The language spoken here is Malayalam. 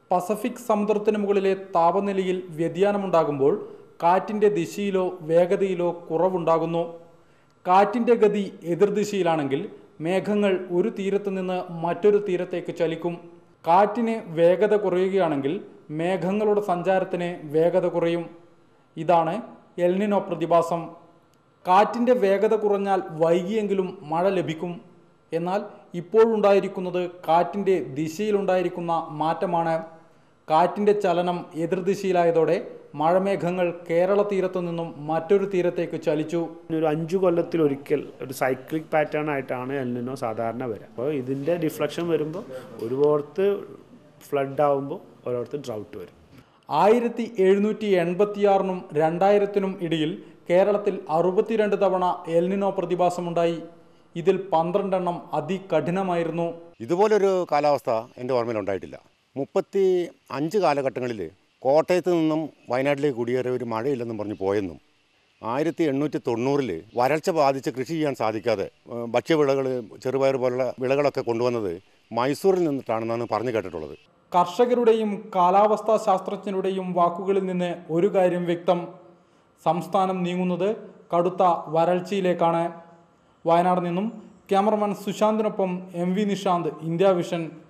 പസഫിക് സമുദ്രത്തിന് മുകളിലെ താപനിലയിൽ വ്യതിയാനമുണ്ടാകുമ്പോൾ കാറ്റിൻ്റെ ദിശയിലോ വേഗതയിലോ കുറവുണ്ടാകുന്നു കാറ്റിൻ്റെ ഗതി എതിർദിശയിലാണെങ്കിൽ മേഘങ്ങൾ ഒരു തീരത്ത് നിന്ന് മറ്റൊരു തീരത്തേക്ക് ചലിക്കും കാറ്റിന് വേഗത കുറയുകയാണെങ്കിൽ മേഘങ്ങളുടെ സഞ്ചാരത്തിന് വേഗത കുറയും ഇതാണ് എൽനിനോ പ്രതിഭാസം കാറ്റിൻ്റെ വേഗത കുറഞ്ഞാൽ വൈകിയെങ്കിലും മഴ ലഭിക്കും എന്നാൽ ഇപ്പോഴുണ്ടായിരിക്കുന്നത് കാറ്റിൻ്റെ ദിശയിലുണ്ടായിരിക്കുന്ന മാറ്റമാണ് കാറ്റിൻ്റെ ചലനം എതിർദിശയിലായതോടെ മഴമേഘങ്ങൾ കേരള തീരത്തു നിന്നും മറ്റൊരു തീരത്തേക്ക് ചലിച്ചു ഒരു അഞ്ചു കൊല്ലത്തിൽ ഒരിക്കൽ ഒരു സൈക്ലിക് പാറ്റേൺ ആയിട്ടാണ് എൽനിനോ സാധാരണ വരിക അപ്പോൾ ഇതിൻ്റെ ഡിഫ്ലക്ഷൻ വരുമ്പോൾ ഒരുപാടത്ത് ഫ്ലഡ് ആവുമ്പോൾ ഒരിടത്ത് ഡ്രൗട്ട് വരും ആയിരത്തി എഴുന്നൂറ്റി എൺപത്തിയാറിനും രണ്ടായിരത്തിനും ഇടയിൽ കേരളത്തിൽ അറുപത്തിരണ്ട് തവണ എൽനിനോ പ്രതിഭാസമുണ്ടായി ഇതിൽ പന്ത്രണ്ടെണ്ണം അതികഠിനമായിരുന്നു ഇതുപോലൊരു കാലാവസ്ഥ എൻ്റെ ഓർമ്മയിൽ ഉണ്ടായിട്ടില്ല മുപ്പത്തി അഞ്ച് കാലഘട്ടങ്ങളിൽ കോട്ടയത്ത് നിന്നും വയനാട്ടിലേക്ക് കുടിയേറിയ ഒരു മഴയില്ലെന്നും പറഞ്ഞ് പോയെന്നും ആയിരത്തി എണ്ണൂറ്റി തൊണ്ണൂറിൽ വരൾച്ച ബാധിച്ച് കൃഷി ചെയ്യാൻ സാധിക്കാതെ ഏഹ്, ഭക്ഷ്യവിളകൾ ചെറുപയർ പോലുള്ള വിളകളൊക്കെ കൊണ്ടുവന്നത് മൈസൂരിൽ നിന്നിട്ടാണെന്നാണ് പറഞ്ഞു കേട്ടിട്ടുള്ളത് കർഷകരുടെയും കാലാവസ്ഥാ ശാസ്ത്രജ്ഞരുടെയും വാക്കുകളിൽ നിന്ന് ഒരു കാര്യം വ്യക്തം സംസ്ഥാനം നീങ്ങുന്നത് കടുത്ത വരൾച്ചയിലേക്കാണ് വയനാട് നിന്നും ക്യാമറമാൻ സുശാന്തിനൊപ്പം M V Nishanth India vision